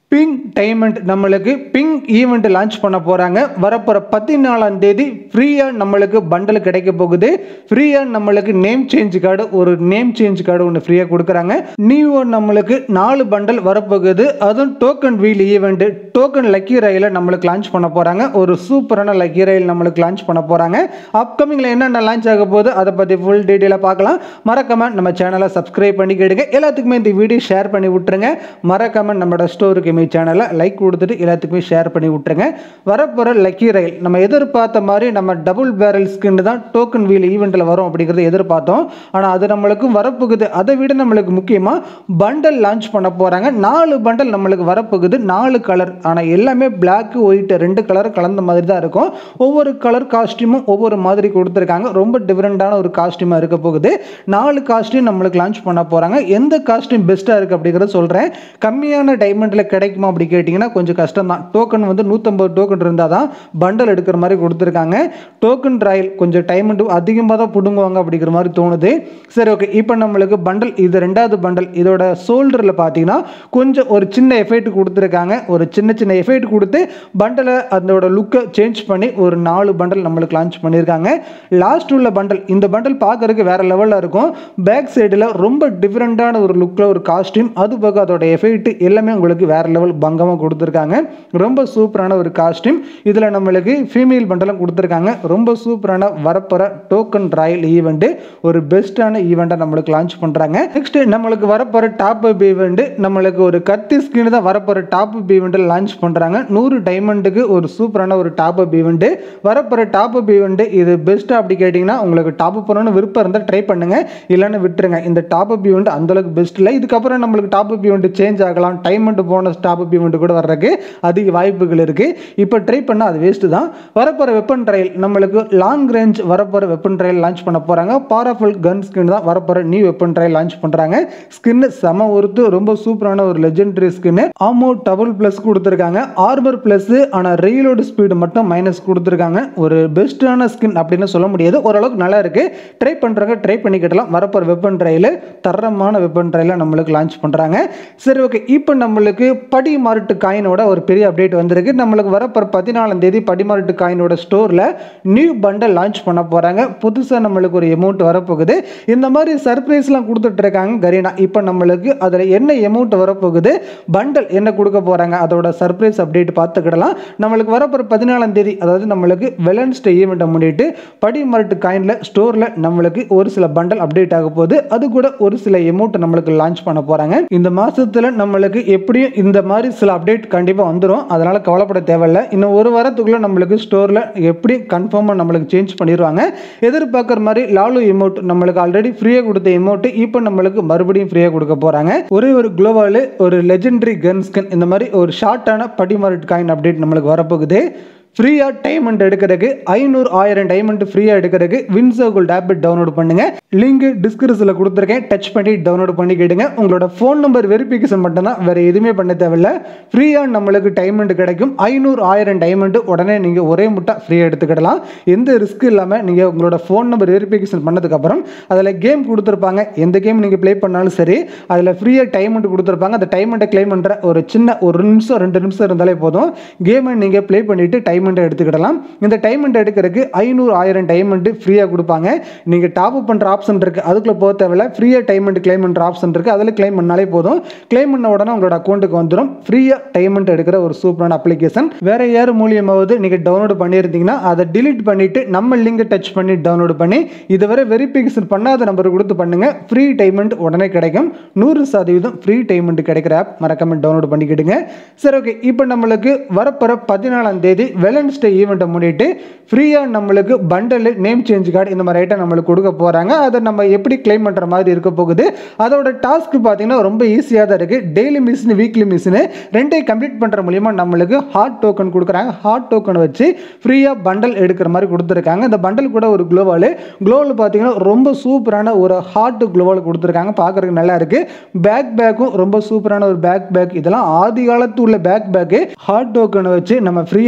pink diamond நம்மளுக்கு pink event launch பண்ண போகிறாங்க வரப்போகிற பதினாலாம் தேதி ஃப்ரீயாக நம்மளுக்கு பண்டல் கிடைக்க போகுது ஃப்ரீயாக நம்மளுக்கு நேம் சேஞ்ச் கார்டு ஒரு நேம் சேஞ்ச் கார்டு ஒன்று ஃப்ரீயாக கொடுக்குறாங்க நியூ நம்மளுக்கு நாலு பண்டல் வரப்போகுது அதுவும் token wheel event token lucky ரயிலை நம்மளுக்கு லான்ச் பண்ண போகிறாங்க ஒரு சூப்பரான லக்கி ரயில் நம்மளுக்கு லான்ச் பண்ண போகிறாங்க அப்கமிங்கில் என்னென்ன லான்ச் ஆக போகுது அதை பற்றி ஃபுல் டீட்டெயிலாக பார்க்கலாம் மறக்காம நம்ம சேனலை சப்ஸ்கிரைப் பண்ணி கேடுங்க எல்லாத்துக்குமே இந்த வீடியோ ஷேர் பண்ணி விட்டுருங்க மறக்காம நம்மளோட ஸ்டோருக்கு மீ சேனலை லைக் கொடுத்துட்டு எல்லாத்துக்குமே ஷேர் பண்ணி விட்டுருங்க வரப்போகிற லக்கி ரயில் நம்ம எதிர்பார்த்த மாதிரி நம்ம டபுள் பேரல் ஸ்கின் தான் டோக்கன் வீல் ஈவெண்ட்டில் வரும் அப்படிங்கிறத எதிர்பார்த்தோம் ஆனால் அது நம்மளுக்கு வரப்போகுது அதை விட நம்மளுக்கு முக்கியமாக பண்டல் லான்ச் பண்ண போகிறாங்க நாலு பண்டல் நம்மளுக்கு வரப்போகுது நாலு கலர் ஆனால் எல்லாமே Black ஒயிட் ரெண்டு கலர் கலந்த மாதிரி தான் இருக்கும் ஒவ்வொரு கலர் காஸ்டியூமும் ஒவ்வொரு மாதிரி கொடுத்துருக்காங்க ரொம்ப டிஃப்ரெண்ட்டான ஒரு காஸ்டியூமாக இருக்க போகுது நாலு காஸ்டியூம் நம்மளுக்கு லான்ச் பண்ண போகிறாங்க எந்த காஸ்டியூம் பெஸ்ட்டாக இருக்குது அப்படிங்கிறத சொல்கிறேன் கம்மியான டைமண்டில் கிடைக்குமா அப்படி கேட்டிங்கன்னா கொஞ்சம் கஷ்டம் தான் டோக்கன் வந்து நூற்றம்பது டோக்கன் இருந்தால் தான் பண்டல் எடுக்கிற மாதிரி கொடுத்துருக்காங்க டோக்கன் ராயல் கொஞ்சம் டைமண்ட் அதிகமாக தான் பிடுங்குவாங்க அப்படிங்கிற மாதிரி தோணுது சரி ஓகே இப்போ நம்மளுக்கு பண்டல் இது ரெண்டாவது பண்டல் இதோட ஷோல்டரில் பார்த்தீங்கன்னா கொஞ்சம் ஒரு சின்ன எஃபெக்ட் கொடுத்துருக்காங்க ஒரு சின்ன சின்ன எஃபெக்ட் கொடுத்து பண்டலை அதோட லுக்கை சேஞ்ச் பண்ணி ஒரு நாலு பண்டல் நம்மளுக்கு லான்ச் பண்ணியிருக்காங்க லாஸ்ட் உள்ள பண்டல் இந்த பண்டல் பார்க்கறதுக்கு வேற லெவலில் இருக்கும் பேக் சைடில் ரொம்ப டிஃப்ரெண்ட்டான ஒரு லுக்கில் ஒரு காஸ்டியூம் அது போக அதோட எஃபெக்ட் எல்லாமே உங்களுக்கு வேற லெவல் பங்கமாக கொடுத்துருக்காங்க ரொம்ப சூப்பரான ஒரு காஸ்டியூம் இதில் நம்மளுக்கு ஃபீமேல் பண்டலும் கொடுத்துருக்காங்க ரொம்ப சூப்பரான வரப்போகிற டோக்கன் ராயல் ஈவெண்ட்டு ஒரு பெஸ்ட்டான ஈவெண்ட்டாக நம்மளுக்கு லான்ச் பண்ணுறாங்க நெக்ஸ்ட் நம்மளுக்கு வரப்போகிற டாப் அப் ஈவெண்ட் நம்மளுக்கு ஒரு கத்தி ஸ்கின் தான் வரப்போகிற டாப் அப் ஈவெண்ட்டில் லான்ச் பண்ணுறாங்க நூறு டைமண்டுக்கு ஒரு சூப்பரான ஒரு டாப் அப் ஈவெண்ட்டு வரப்போகிற டாப் அப் ஈவெண்ட் இது பெஸ்ட்டாக அப்படி கேட்டிங்கன்னா உங்களுக்கு டாப் அப் பண்ணணும்னு விருப்பம் இருந்தால் ட்ரை பண்ணுங்க இல்லைன்னு விட்டுருங்க இந்த டாப் அப் ஈவெண்ட் அந்தளவுக்கு பெஸ்ட் இல்லை இதுக்கப்புறம் நம்மளுக்கு டாப் அப் ஈவெண்ட் சேஞ்ச் ஆகலாம் diamond bonus top up event கூட வர்றதுக்கு அதிக வாய்ப்புகள் இருக்குது இப்போ ட்ரை பண்ணால் அது வேஸ்ட்டு தான் வரப்போகிற வெப்பன் ட்ரையல் நம்மளுக்கு லாங் ரேஞ்ச் வரப்போகிற வெப்பன் ட்ரையல் லான்ச் பண்ண போகிறாங்க பவர்ஃபுல் கன் ஸ்கின் தான் வரப்போகிற நியூ வெப்பன் ட்ரையல் லான்ச் பண்ணுறாங்க ஸ்கின் செம ஒருத்து ரொம்ப சூப்பரான ஒரு legendary skin ammo double plus கொடுத்துருக்காங்க ஆர்மர் ப்ளஸ் ஆனால் ரீலோடு ஸ்பீடு மட்டும் மைனஸ் கொடுத்துருக்காங்க ஒரு பெஸ்ட்டான ஸ்கின் அப்படின்னு சொல்ல முடியாது ஓரளவுக்கு நல்லா இருக்கு ட்ரை பண்ணுறாங்க ட்ரை பண்ணிக்கிட்டலாம் வரப்போகிற வெப்பன் ட்ரையல் தரமான வெப்பன் ட்ரையலை நம்மளுக்கு லான்ச் பண்ணுறாங்க சரி ஓகே இப்போ நம்மளுக்கு படி மார்ட்டு காயினோட ஒரு பெரிய அப்டேட் வந்திருக்கு நம்மளுக்கு வரப்போகிற பதினாலாம் தேதி படி மார்ட்டு காயினோட ஸ்டோரில் நியூ பண்டல் லான்ச் பண்ண போகிறாங்க புதுசாக நம்மளுக்கு ஒரு அமௌண்ட் வரப்போகுது இந்த மாதிரி சர்ப்ரைஸ்லாம் கொடுத்துட்டு இருக்காங்க கரீனா இப்போ நம்மளுக்கு அதில் என்ன அமௌண்ட் வரப்போகுது பண்டல் என்ன கொடுக்க போகிறாங்க அதோட சர்ப்ரைஸ் அப்டேட் பார்த்துக்கிடலாம் நம்மளுக்கு வரப்போகிற பதினாலாம் தேதி அதாவது நம்மளுக்கு வெலன்ஸ்டே ஈவெண்ட்டை முன்னிட்டு படி மார்ட்டு காயினில் ஸ்டோரில் நம்மளுக்கு ஒரு சில பண்டல் அப்டேட் ஆக போகுது அது கூட ஒரு சில அமௌண்ட் நம்மளுக்கு லான்ச் பண்ண போகிறாங்க இந்த மாதத்தில் நம்மளுக்கு எப்படியும் இந்த மாதிரி சில அப்டேட் கண்டிப்பாக வந்துடும் அதனால் கவலைப்பட தேவையில்லை இன்னும் ஒரு வாரத்துக்குள்ளே நம்மளுக்கு ஸ்டோரில் எப்படி கன்ஃபார்மாக நம்மளுக்கு சேஞ்ச் பண்ணிடுவாங்க எதிர்பார்க்குற மாதிரி லாலு எமௌண்ட் நம்மளுக்கு ஆல்ரெடி ஃப்ரீயாக கொடுத்த எமௌண்ட் இப்போ நம்மளுக்கு மறுபடியும் ஃப்ரீயாக கொடுக்க போகிறாங்க ஒரே ஒரு குளோவால் ஒரு லெஜெண்டரி கன் ஸ்கின் இந்த மாதிரி ஒரு ஷார்ட்டான படிமார்ட் காயின் அப்டேட் நம்மளுக்கு வரப்போகுது ஃப்ரீயாக டைமண்ட் எடுக்கிறதுக்கு ஐநூறு ஆயிரம் டைமண்ட் ஃப்ரீயாக எடுக்கிறதுக்கு வின்சோகுல் டேப்லெட் டவுன்லோட் பண்ணுங்க லிங்க் டிஸ்கிரிப்ஷனில் கொடுத்துருக்கேன் டச் பண்ணி டவுன்லோட் பண்ணிக்கிடுங்க உங்களோட ஃபோன் நம்பர் வெரிஃபிகேஷன் மட்டும்தான் வேறு எதுவுமே பண்ண தேவையில்ல ஃப்ரீயாக நம்மளுக்கு டைமண்ட் கிடைக்கும் ஐநூறு ஆயிரம் டைமண்ட் உடனே நீங்கள் ஒரே முட்டை ஃப்ரீயாக எடுத்துக்கிடலாம் எந்த ரிஸ்க் இல்லாமல் நீங்கள் உங்களோட ஃபோன் நம்பர் வெரிஃபிகேஷன் பண்ணதுக்கப்புறம் அதில் கேம் கொடுத்துருப்பாங்க எந்த கேம் நீங்கள் ப்ளே பண்ணாலும் சரி அதில் ஃப்ரீயாக டைமண்ட் கொடுத்துருப்பாங்க அந்த டைமண்ட்டை க்ளைம் பண்ணுற ஒரு சின்ன ஒரு நிமிஷம் ரெண்டு நிமிஷம் இருந்தாலே போதும் கேமை நீங்கள் ப்ளே பண்ணிவிட்டு டைமண்ட்டை எடுத்துக்கிடலாம் இந்த டைமண்ட் எடுக்கிறதுக்கு ஐநூறு ஆயிரம் டைமண்ட் ஃப்ரீயாக கொடுப்பாங்க நீங்கள் டாப் அப் பண்ணுற ஆப்ஷன் இருக்குது அதுக்குள்ளே போக தேவையில்ல ஃப்ரீயாக டைமண்ட் கிளைம் பண்ணுற ஆப்ஷன் இருக்குது அதில் கிளைம் பண்ணாலே போதும் கிளைம் பண்ண உடனே உங்களோட அக்கௌண்ட்டுக்கு வந்துடும் ஃப்ரீயாக டைமண்ட் எடுக்கிற ஒரு சூப்பரான அப்ளிகேஷன் வேற யார் மூலியமாவது நீங்கள் டவுன்லோட் பண்ணியிருந்தீங்கன்னா அதை டிலீட் பண்ணிவிட்டு நம்ம லிங்கை டச் பண்ணி டவுன்லோட் பண்ணி இதுவரை வெரிஃபிகேஷன் பண்ணாத நம்பர் கொடுத்து பண்ணுங்க ஃப்ரீ டைமண்ட் உடனே கிடைக்கும் நூறு சதவீதம் ஃப்ரீ டைமண்ட் கிடைக்கிற ஆப் மறக்காம டவுன்லோட் பண்ணிக்கிடுங்க சரி ஓகே இப்போ நம்மளுக்கு வரப்போகிற பதினாலாம் தேதி வெலன்ஸ்டே ஈவெண்ட்டை முன்னிட்டு ஃப்ரீயாக நம்மளுக்கு பண்டல் நேம் சேஞ்ச் கார்டு இந்த மாதிரி ஐட்டம் நம்மளுக்கு கொடுக்க போகிறாங்க அதை நம்ம எப்படி கிளைம் பண்ணுற மாதிரி இருக்க போகுது அதோட டாஸ்க் பார்த்தீங்கன்னா ரொம்ப ஈஸியாக தான் இருக்குது டெய்லி மிஷின் வீக்லி மிஷினு ரெண்டையும் கம்ப்ளீட் பண்ணுற மூலியமாக நம்மளுக்கு ஹார்ட் டோக்கன் கொடுக்குறாங்க ஹார்ட் டோக்கன் வச்சு ஃப்ரீயாக பண்டல் எடுக்கிற மாதிரி கொடுத்துருக்காங்க இந்த பண்டல் கூட ஒரு குளோவால் குளோவில் பார்த்தீங்கன்னா ரொம்ப சூப்பரான ஒரு ஹார்ட் குளோவால் கொடுத்துருக்காங்க பார்க்குறதுக்கு நல்லா இருக்குது பேக் பேக்கும் ரொம்ப சூப்பரான ஒரு பேக் பேக் இதெல்லாம் ஆதி காலத்து உள்ள பேக் பேக்கு ஹார்ட் டோக்கனை வச்சு நம்ம ஃப்ரீயாக எடுக்கிற மாதிரி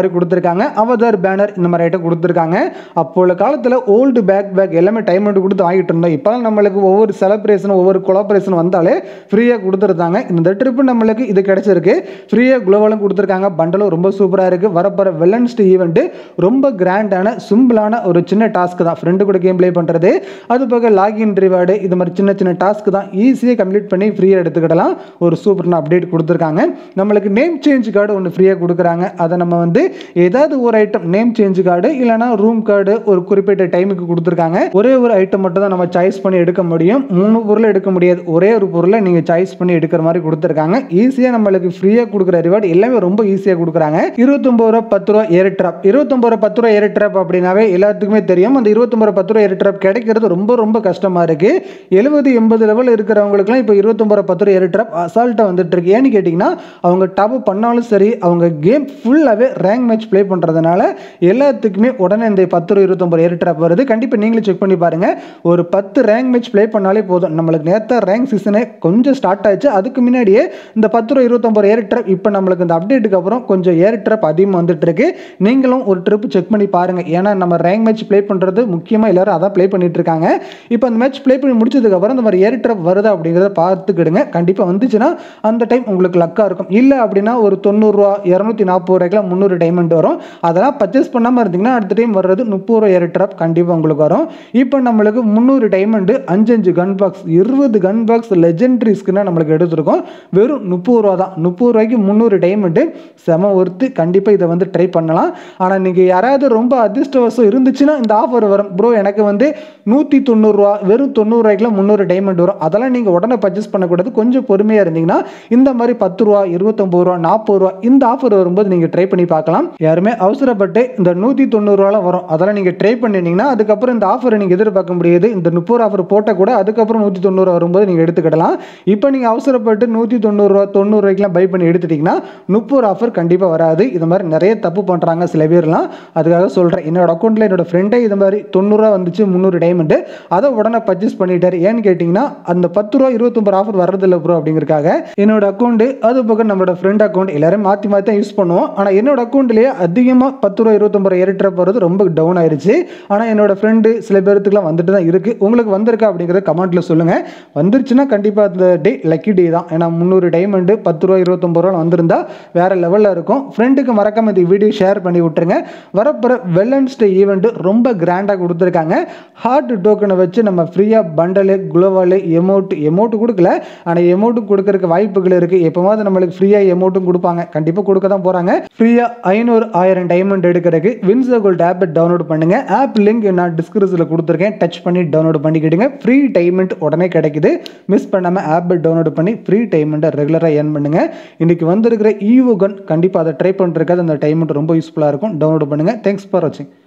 மாதிரி கொடுத்துருக்காங்க அவதார் பேனர் இந்த மாதிரி ஐட்டம் கொடுத்துருக்காங்க அப்போ உள்ள காலத்தில் ஓல்டு பேக் பேக் எல்லாமே டைம் கொடுத்து வாங்கிட்டு இருந்தோம் இப்போ நம்மளுக்கு ஒவ்வொரு செலிப்ரேஷன் ஒவ்வொரு கொலாபரேஷன் வந்தாலே ஃப்ரீயாக கொடுத்துருந்தாங்க இந்த ட்ரிப்பு நம்மளுக்கு இது கிடைச்சிருக்கு ஃப்ரீயாக குளோவலும் கொடுத்துருக்காங்க பண்டலும் ரொம்ப சூப்பராக இருக்குது வரப்போகிற வெல்லன்ஸ்ட் ஈவெண்ட்டு ரொம்ப கிராண்டான சிம்பிளான ஒரு சின்ன டாஸ்க் தான் ஃப்ரெண்டு கூட கேம் ப்ளே பண்ணுறது அது போக லாகின் ரிவார்டு இது மாதிரி சின்ன சின்ன டாஸ்க் தான் ஈஸியாக கம்ப்ளீட் பண்ணி ஃப்ரீயாக எடுத்துக்கிடலாம் ஒரு சூப்பரான அப்டேட் கொடுத்துருக்காங்க நம்மளுக்கு நேம் சேஞ்ச் கார்டு ஒன்று ஃப்ரீயாக கொடுக்குறாங்க அதை நம்ம வந்து ஏதாவது ஒரு ஐட்டம் நேம் சேஞ்ச் கார்டு இல்லைனா ரூம் கார்டு ஒரு குறிப்பிட்ட டைமுக்கு கொடுத்துருக்காங்க ஒரே ஒரு ஐட்டம் மட்டும் தான் நம்ம சாய்ஸ் பண்ணி எடுக்க முடியும் மூணு பொருளை எடுக்க முடியாது ஒரே ஒரு பொருளை நீங்கள் சாய்ஸ் பண்ணி எடுக்கிற மாதிரி கொடுத்துருக்காங்க ஈஸியாக நம்மளுக்கு ஃப்ரீயாக கொடுக்குற ரிவார்டு எல்லாமே ரொம்ப ஈஸியாக கொடுக்குறாங்க இருபத்தொம்பது ரூபா பத்து ரூபா ஏர் ட்ராப் இருபத்தொம்பது ரூபா பத்து ரூபா ஏர் ட்ராப் அப்படின்னாவே எல்லாத்துக்குமே தெரியும் அந்த இருபத்தொம்பது ரூபா பத்து ரூபா ஏர் ட்ராப் கிடைக்கிறது ரொம்ப ரொம்ப கஷ்டமாக இருக்குது எழுபது எண்பது லெவல் இருக்கிறவங்களுக்குலாம் இப்போ இருபத்தொம்பது ரூபா பத்து ரூபா ஏர் ட்ராப் அசால்ட்டாக வந்துட்டு இருக்கு ஏன்னு கேட்டிங்கன்னா அவங்க டாப் பண்ணாலும் சரி அவங்க கேம் ஃபுல்லாகவே ரேங்க் மேட்ச் ப்ளே பண்ணுறதுனால எல்லாத்துக்குமே உடனே இந்த பத்து ரூபா இருபத்தொம்பது ஏர் ட்ராப் வருது கண்டிப்பாக நீங்களும் செக் பண்ணி பாருங்கள் ஒரு பத்து ரேங்க் மேட்ச் ப்ளே பண்ணாலே போதும் நம்மளுக்கு நேற்று ரேங்க் சீசனே கொஞ்சம் ஸ்டார்ட் ஆச்சு அதுக்கு முன்னாடியே இந்த பத்து ரூபா இருபத்தொம்பது ஏர் ட்ராப் இப்போ நம்மளுக்கு இந்த அப்டேட்டுக்கு அப்புறம் கொஞ்சம் ஏர் ட்ராப் அதிகமாக வந்துட்டு இருக்கு நீங்களும் ஒரு ட்ரிப் செக் பண்ணி பாருங்கள் ஏன்னா நம்ம ரேங்க் மேட்ச் ப்ளே பண்ணுறது முக்கியமாக எல்லாரும் அதான் ப்ளே பண்ணிட்டு இருக்காங்க இப்போ அந்த மேட்ச் ப்ளே பண்ணி முடிச்சதுக்கு அப்புறம் இந்த மாதிரி ஏர் ட்ராப் வருதா அப்படிங்கிறத பார்த்துக்கிடுங்க கண்டிப்பாக வந்துச்சுன்னா அந்த டைம் உங்களுக்கு லக்காக இருக்கும் இல்லை அப்படின்னா ஒரு தொண்ணூறுரூவா இரநூத்தி நாற்பது ரூபாய்க்குலாம் முந்நூறு டைமண்ட் வரும் அதெல்லாம் பர்ச்சேஸ் பண்ணாமல் இருந்தீங்கன்னா அடுத்த டைம் வர்றது முப்பது ரூபா ஏர் ட்ராப் கண்டிப்பாக உங்களுக்கு வரும் இப்போ நம்மளுக்கு முந்நூறு டைமண்டு அஞ்சு அஞ்சு கன் பாக்ஸ் இருபது கன் பாக்ஸ் லெஜெண்டரி ஸ்கின்னா நம்மளுக்கு எடுத்திருக்கோம் வெறும் முப்பது ரூபா தான் முப்பது ரூபாய்க்கு முந்நூறு டைமண்டு செம ஒர்த்து கண்டிப்பாக இதை வந்து ட்ரை பண்ணலாம் ஆனால் நீங்கள் யாராவது ரொம்ப அதிர்ஷ்டவசம் இருந்துச்சுன்னா இந்த ஆஃபர் வரும் ப்ரோ எனக்கு வந்து நூற்றி தொண்ணூறுரூவா வெறும் தொண்ணூறுரூவாய்க்குலாம் முந்நூறு டைமண்ட் வரும் அதெல்லாம் நீங்கள் உடனே பர்ச்சேஸ் பண்ணக்கூடாது கொஞ்சம் பொறுமையாக இருந்தீங்கன்னா இந்த மாதிரி பத்து ரூபா இருபத்தொம்பது ரூபா நாற்பது ரூபா இந்த ஆஃபர் வரும்போது நீங்கள் ட்ரை பண்ணி பார்க்கலாம் யாருமே அவசரப்பட்டு இந்த நூற்றி தொண்ணூறுரூவாலாம் வரும் அதெல்லாம் நீங்கள் ட்ரை பண்ணிட்டீங்கன்னா அதுக்கப்புறம் இந்த ஆஃபரை நீங்கள் எதிர்பார்க்க முடியாது இந்த முப்பது ஆஃபர் போட்டால் கூட அதுக்கப்புறம் நூற்றி தொண்ணூறு வரும்போது நீங்கள் எடுத்துக்கிடலாம் இப்போ நீங்கள் அவசரப்பட்டு நூற்றி தொண்ணூறுரூவா தொண்ணூறுரூவாய்க்குலாம் பை பண்ணி எடுத்துட்டிங்கன்னா முப்பது ஆஃபர் கண்டிப்பாக வராது இது மாதிரி நிறைய தப்பு பண்ணுறாங்க சில பேர்லாம் அதுக்காக சொல்கிறேன் என்னோட அக்கௌண்ட்டில் என்னோட ஃப்ரெண்டே இது மாதிரி தொண்ணூறுரூவா வந்துச்சு முந்நூறு டைமண்டு அதை உடனே பர்ச்சேஸ் பண்ணிட்டாரு ஏன்னு கேட்டிங்கன்னா அந்த பத்து ரூபா இருபத்தொம்பது ஆஃபர் வரதில்லை ப்ரோ அப்படிங்கிறக்காக என்னோட அக்கௌண்ட்டு அது போக நம்மளோட ஃப்ரெண்ட் அக்கௌண்ட் எல்லாரும் மாற்றி மாற்றி தான் யூஸ் பண்ணுவோம் ஆனால் என்னோட அக்கௌண்ட்லேயே அதிகமாக பத்து ரூபா இருபத்தொம்பது ஏறிட்டு போகிறது ரொம்ப டவுன் ஆயிருச்சு ஆனால் என்னோட ஃப்ரெண்டு சில பேர்த்துக்குலாம் வந்துட்டு தான் இருக்குது உங்களுக்கு வந்திருக்கா அப்படிங்கிறத கமெண்ட்டில் சொல்லுங்கள் வந்துருச்சுன்னா கண்டிப்பாக அந்த டே லக்கி டே தான் ஏன்னா முந்நூறு டைமண்டு பத்து ரூபா இருபத்தொம்பது ரூபா வந்திருந்தா வேறு லெவலில் இருக்கும் ஃப்ரெண்டுக்கு மறக்காம இந்த வீடியோ ஷேர் பண்ணி விட்டுருங்க வரப்போகிற வெல்லன்ஸ் டே ஈவெண்ட்டு ரொம்ப கிராண்டாக கொடுத்துருக்காங்க ஹார்ட் டோக்கனை வச்சு நம்ம ஃப்ரீயாக பண்டலு குளோவாலு எமௌண்ட் எமௌண்ட் கொடுக்கல ஆனால் எமௌண்ட் கொடுக்கறதுக்கு வாய்ப்புகள் இருக்குது எப்போவாவது நம்மளுக்கு ஃப்ரீயாக எமௌண்ட்டும் கொடுப்பாங்க கண்டிப்பாக கொடுக்க தான் போகிறாங்க ஃப்ரீயாக ஐநூறு ஆயிரம் டைமண்ட் எடுக்கிறதுக்கு வின்சோ கோல்ட் ஆப் டவுன்லோட் பண்ணுங்கள் ஆப் லிங்க் நான் டிஸ்கிரிப்ஷனில் கொடுத்துருக்கேன் டச் பண்ணி டவுன்லோட் பண்ணிக்கிட்டுங்க ஃப்ரீ டைமண்ட் உடனே கிடைக்குது மிஸ் பண்ணாமல் ஆப் டவுன்லோட் பண்ணி ஃப்ரீ டைமண்ட்டை ரெகுலராக ஏர்ன் பண்ணுங்கள் இன்றைக்கி வந்திருக்கிற ஈவோ கன் கண்டிப்பாக அதை ட்ரை பண்ணுறதுக்காக அந்த டைமண்ட் ரொம்ப யூஸ்ஃபுல்லாக இருக்கும் டவுன்லோட் பண்ணுங்கள் தேங்க்ஸ் ஃபார் வாட்சிங்